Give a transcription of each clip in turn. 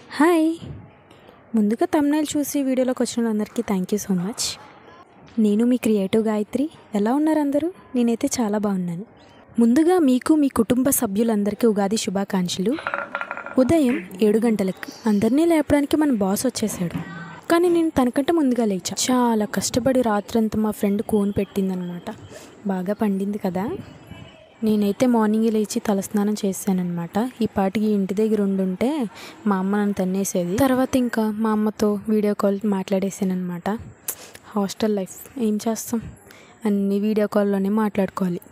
hi ముందుగా thumbnail చూసి వీడియోలోకి వచ్చిన వాళ్ళందరికీ థ్యాంక్ యూ సో మచ్ నేను మీ క్రియేటివ్ గాయత్రి ఎలా ఉన్నారు అందరూ నేనైతే చాలా బాగున్నాను ముందుగా మీకు మీ కుటుంబ సభ్యులందరికీ ఉగాది శుభాకాంక్షలు ఉదయం ఏడు గంటలకు అందరినీ లేపడానికి మన బాస్ వచ్చేసాడు కానీ నేను తనకంటే ముందుగా లేచా చాలా కష్టపడి రాత్రంతా మా ఫ్రెండ్ కోన్ పెట్టిందనమాట బాగా పండింది కదా నేనైతే మార్నింగ్ లేచి తలస్నానం చేశానమాట ఈ పాటికి ఇంటి దగ్గర ఉండుంటే మా అమ్మ నన్ను తన్నేసేది తర్వాత ఇంకా మా అమ్మతో వీడియో కాల్ మాట్లాడేసానమాట హాస్టల్ లైఫ్ ఏం చేస్తాం అన్ని వీడియో కాల్లోనే మాట్లాడుకోవాలి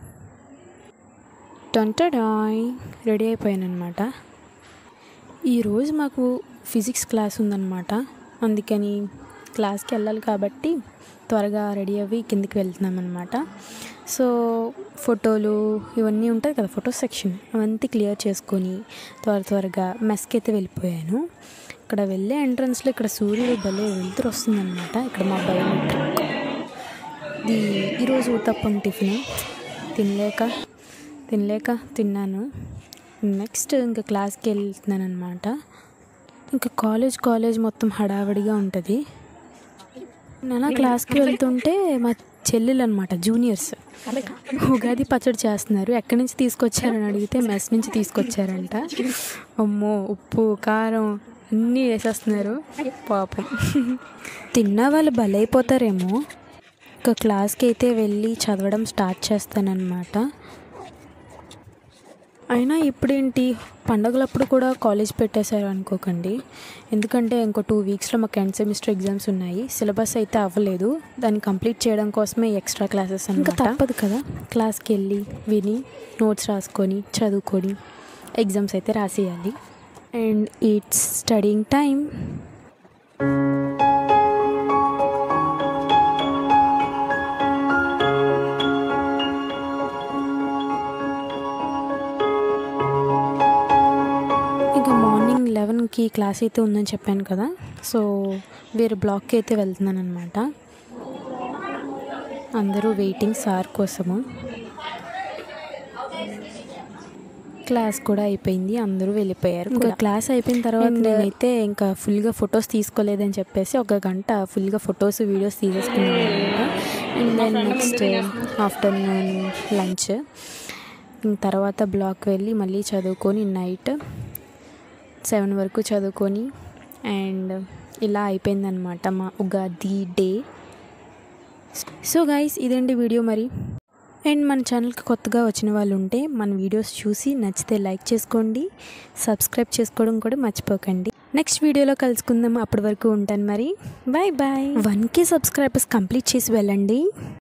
టొంటడాయ్ రెడీ అయిపోయానమాట ఈరోజు మాకు ఫిజిక్స్ క్లాస్ ఉందన్నమాట అందుకని క్లాస్కి వెళ్ళాలి కాబట్టి త్వరగా రెడీ అవ్వి కిందికి వెళ్తున్నాం అనమాట సో ఫోటోలు ఇవన్నీ ఉంటాయి కదా ఫోటో సెక్షన్ అవంతా క్లియర్ చేసుకొని త్వర త్వరగా మెస్కి అయితే వెళ్ళిపోయాను ఇక్కడ వెళ్ళే ఎంట్రన్స్లో ఇక్కడ సూర్యుడు భలే వెళ్తురు వస్తుందన్నమాట ఇక్కడ మా బయోమెట్రిక్ ఇది ఈరోజు ఉత్తప్పం టిఫిన్ తినలేక తినలేక తిన్నాను నెక్స్ట్ ఇంకా క్లాస్కి వెళ్తున్నాను అనమాట ఇంకా కాలేజ్ కాలేజ్ మొత్తం హడావిడిగా ఉంటుంది నేను అలా క్లాస్కి వెళ్తుంటే మా చెల్లెలు అనమాట జూనియర్స్ ఉగాది పచ్చడి చేస్తున్నారు ఎక్కడి నుంచి తీసుకొచ్చారని అడిగితే మెస్ నుంచి తీసుకొచ్చారంట అమ్మో ఉప్పు కారం అన్నీ వేసేస్తున్నారు పాపం తిన్న వాళ్ళు బలైపోతారేమో ఇంకా క్లాస్కి అయితే వెళ్ళి చదవడం స్టార్ట్ చేస్తానన్నమాట అయినా ఇప్పుడేంటి పండగలప్పుడు కూడా కాలేజ్ పెట్టేశారు అనుకోకండి ఎందుకంటే ఇంకో టూ వీక్స్లో మాకు ఎండ్ సెమిస్టర్ ఎగ్జామ్స్ ఉన్నాయి సిలబస్ అయితే అవ్వలేదు దాన్ని కంప్లీట్ చేయడం కోసమే ఎక్స్ట్రా క్లాసెస్ ఇంకా తప్పదు కదా క్లాస్కి వెళ్ళి విని నోట్స్ రాసుకొని చదువుకొని ఎగ్జామ్స్ అయితే రాసేయాలి అండ్ ఇట్స్ స్టడింగ్ టైం ఇంకా మార్నింగ్ లెవెన్కి క్లాస్ అయితే ఉందని చెప్పాను కదా సో వేరే బ్లాక్కి అయితే వెళ్తున్నాను అనమాట అందరూ వెయిటింగ్ సార్ కోసము క్లాస్ కూడా అయిపోయింది అందరూ వెళ్ళిపోయారు ఇంకా క్లాస్ అయిపోయిన తర్వాత నేనైతే ఇంకా ఫుల్గా ఫొటోస్ తీసుకోలేదని చెప్పేసి ఒక గంట ఫుల్గా ఫొటోస్ వీడియోస్ తీసేసుకున్నాను అనమాట and then next afternoon lunch తర్వాత బ్లాక్ వెళ్ళి మళ్ళీ చదువుకొని నైట్ సెవెన్ వరకు చదువుకొని అండ్ ఇలా అయిపోయిందనమాట మా ఉగాది డే సో గైస్ ఇదండి వీడియో మరి అండ్ మన ఛానల్కి కొత్తగా వచ్చిన వాళ్ళు ఉంటే మన వీడియోస్ చూసి నచ్చితే లైక్ చేసుకోండి సబ్స్క్రైబ్ చేసుకోవడం కూడా మర్చిపోకండి నెక్స్ట్ వీడియోలో కలుసుకుందాం అప్పటి వరకు ఉంటాను మరి bye bye one K subscribers complete చేసి వెళ్ళండి